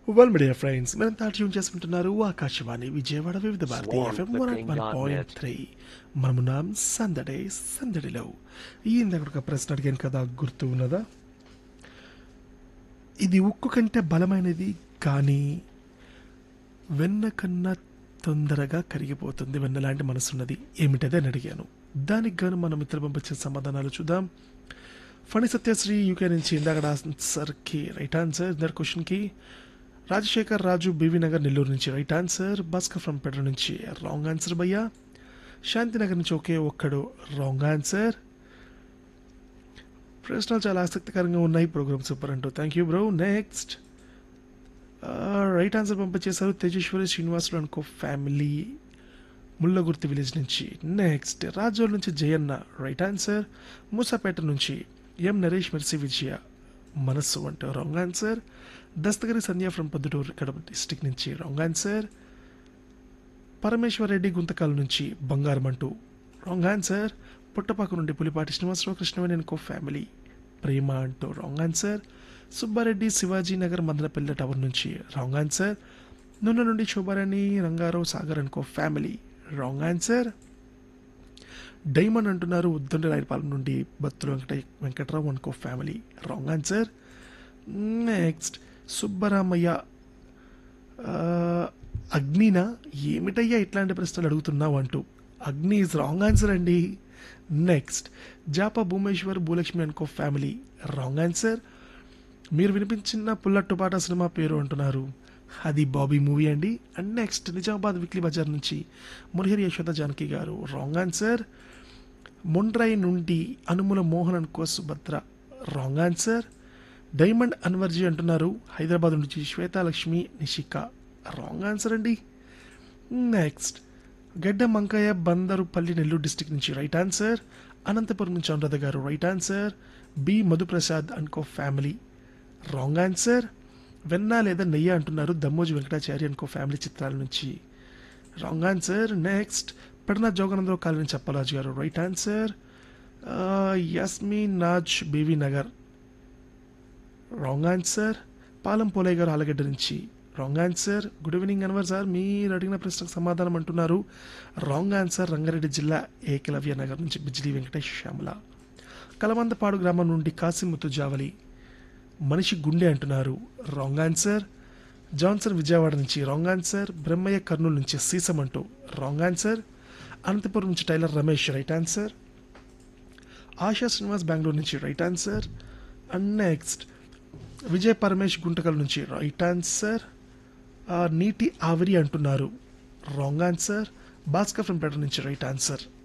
Well media friends మీరంతా tune చేసుకుంటున్నారు Akashvani Vijayawada Vividh Bharati Swarm FM one flickering one dot point net. Three మనమున్నాం సందడే సందడిలో ఈ ఇందాక ఒక ప్రశ్న అడిగాను కదా గుర్తు ఉన్నదా ఇది ఉక్కు కంటే బలమైనది కానీ వెన్న కన్నా తొందరగా కరిగిపోతుంది వెన్న లాంటి మనసున్నది ఏమిటది అని అడిగాను దానికి గాను మన మిత్రులు పంపించిన సమాధానాలు చూద్దాం ఫణి సత్యశ్రీ యూకే నుంచి ఇందాక ఆన్సర్కి రైట్ ఆన్సర్ ఇందర్ క్వశ్చన్కి రాజశేఖర్ రాజు బీవీ నగర్ Nagar Nellore right answer Bhaskar from పెడ్ర నుంచి రాంగ్ ఆన్సర్ భయ్యా శాంతినగర్ నుంచి ఒకే ఒక్కడు రాంగ్ ఆన్సర్ ప్రశ్నలు చాలా ఆసక్తికరంగా ఉన్నాయి ప్రోగ్రామ్ సూపర్ అంటూ thank you bro next right answer పంపించేశారు తేజేశ్వరి శ్రీనివాసులు అనుకో ఫ్యామిలీ ముల్లగుర్తి విలేజ్ నుంచి నెక్స్ట్ రాజోల్ నుంచి జయన్న రైట్ ఆన్సర్ మూసాపేట నుంచి ఎం నరేష్ మెర్సి విజయ మనస్సు అంటే wrong answer Dastagiri Sandhya from Proddatur Kadapa district నుంచి రాంగ్ ఆన్సర్ పరమేశ్వర్ రెడ్డి గుంతకాల నుంచి బంగారం అంటూ రాంగ్ ఆన్సర్ పుట్టపాకు నుండి పులిపాటి శ్రీనివాసరావు కృష్ణవేణి కో ఫ్యామిలీ ప్రేమ అంటూ wrong answer Subbareddy Shivaji Nagar Madanapalle tower నుంచి రాంగ్ ఆన్సర్ నూనె నుండి శోభారాణి రంగారావు సాగర్ అనుకో ఫ్యామిలీ రాంగ్ ఆన్సర్ డైమండ్ అంటున్నారు ఉద్దండ రాయపాలెం నుండి బత్తుల వెంకట వెంకట్రావు అనుకో family wrong answer next Subbaramaiah ఆ, అగ్నినా ఏమిటయ్యా ఇట్లాంటి ప్రశ్నలు అడుగుతున్నావు అంటూ అగ్ని ఇస్ రాంగ్ ఆన్సర్ అండి నెక్స్ట్ జాపా భూమేశ్వర్ భూలక్ష్మి అనుకో ఫ్యామిలీ రాంగ్ ఆన్సర్ మీరు వినిపించిన పుల్లట్టుపాట సినిమా పేరు అంటున్నారు అది బాబీ మూవీ అండి అండ్ నెక్స్ట్ నిజామాబాద్ విక్లీ బజార్ నుంచి మురహరి యశోద జానకి గారు రాంగ్ ఆన్సర్ మొండ్రై నుండి అనుముల మోహన్ అనుకో సుభద్ర రాంగ్ ఆన్సర్ డైమండ్ అన్వర్జీ అంటున్నారు హైదరాబాద్ నుంచి శ్వేతాలక్ష్మి నిషిక రాంగ్ ఆన్సర్ అండి నెక్స్ట్ గడ్డ మంకయ్య బందరుపల్లి నెల్లూరు డిస్టిక్ నుంచి రైట్ ఆన్సర్ అనంతపురం నుంచి అనురాధ గారు రైట్ ఆన్సర్ బి మధుప్రసాద్ అనుకో ఫ్యామిలీ రాంగ్ ఆన్సర్ వెన్న లేదా నెయ్యి అంటున్నారు దమ్మోజి వెంకటాచారి అనుకో ఫ్యామిలీ చిత్రాల నుంచి wrong answer next Pedana Joganandarao colony Chepparaju garu right answer Yasmi Naaz BV Nagar wrong answer Palam Polaiah garu Allagadda నుంచి wrong answer good evening Anwar sir మీరు అడిగిన ప్రశ్నకు సమాధానం అంటున్నారు రాంగ్ ఆన్సర్ రంగారెడ్డి జిల్లా ఏకలవ్య నగర్ నుంచి బిజ్లీ వెంకటేష్ శ్యామల కలమందపాడు గ్రామం నుండి కాసిముత్తు జావలి మనిషి గుండె అంటున్నారు రాంగ్ ఆన్సర్ జాన్సన్ విజయవాడ నుంచి రాంగ్ ఆన్సర్ బ్రహ్మయ్య కర్నూలు నుంచి సీసం అంటూ రాంగ్ ఆన్సర్ అనంతపురం నుంచి tailor Ramesh right answer Asha Srinivas Bangalore నుంచి right answer and next Vijay Paramesh Guntakal నుంచి రైట్ ఆన్సర్ ఆ, నీటి ఆవిరి అంటున్నారు రాంగ్ ఆన్సర్ భాస్కర్ ఫ్రమ్ పేట నుంచి రైట్ ఆన్సర్